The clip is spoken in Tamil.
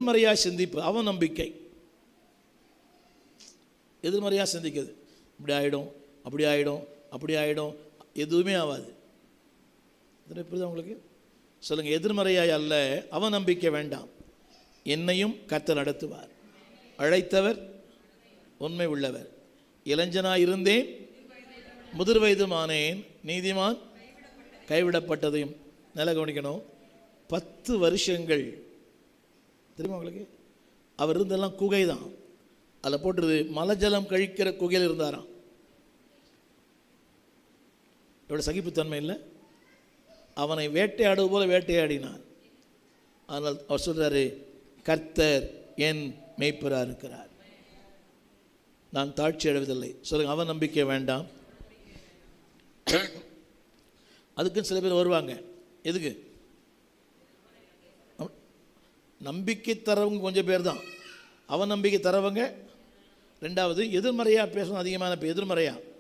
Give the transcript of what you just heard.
எதிர்மறையாக சிந்திப்பு அவன் நம்பிக்கை எதிர்மறையாக சிந்திக்கிறது இப்படி ஆகிடும் அப்படி ஆகிடும் அப்படி ஆகிடும் எதுவுமே ஆகாது இதில் புரியுதா உங்களுக்கு சொல்லுங்கள் எதிர்மறையாய் அல்ல அவன் நம்பிக்கை வேண்டாம் என்னையும் கர்த்தர் நடத்துவார் அழைத்தவர் உண்மை உள்ளவர் இளைஞனாய் இருந்தேன் முதிர் வயதுமானேன் நீதிமான் கைவிடப்பட்டதையும் நல்லா கவனிக்கணும் பத்து வருஷங்கள் தெரியுமா உங்களுக்கு அவர் இருந்தெல்லாம் குகை தான் அதில் போட்டுருது மலஜலம் கழிக்கிற குகையில் இருந்தாராம் இவரோட சகிப்புத்தன்மை இல்லை அவனை வேட்டையாடுவது போல வேட்டையாடினான் ஆனால் அவர் சொல்றாரு கர்த்தர் என் மெய்ப்பராக இருக்கிறார் நான் தாழ்ச்சி அடைவதில்லை சொல்லுங்க அவன் நம்பிக்கை வேண்டாம் அதுக்குன்னு சில பேர் வருவாங்க எதுக்கு அவ- நம்பிக்கை தரவங்க கொஞ்சம் பேர் தான் அவன் நம்பிக்கை தரவங்க ரெண்டாவது எதிர்மறையாக பேசணும் அதிகமான பேர் எதிர்மறையாக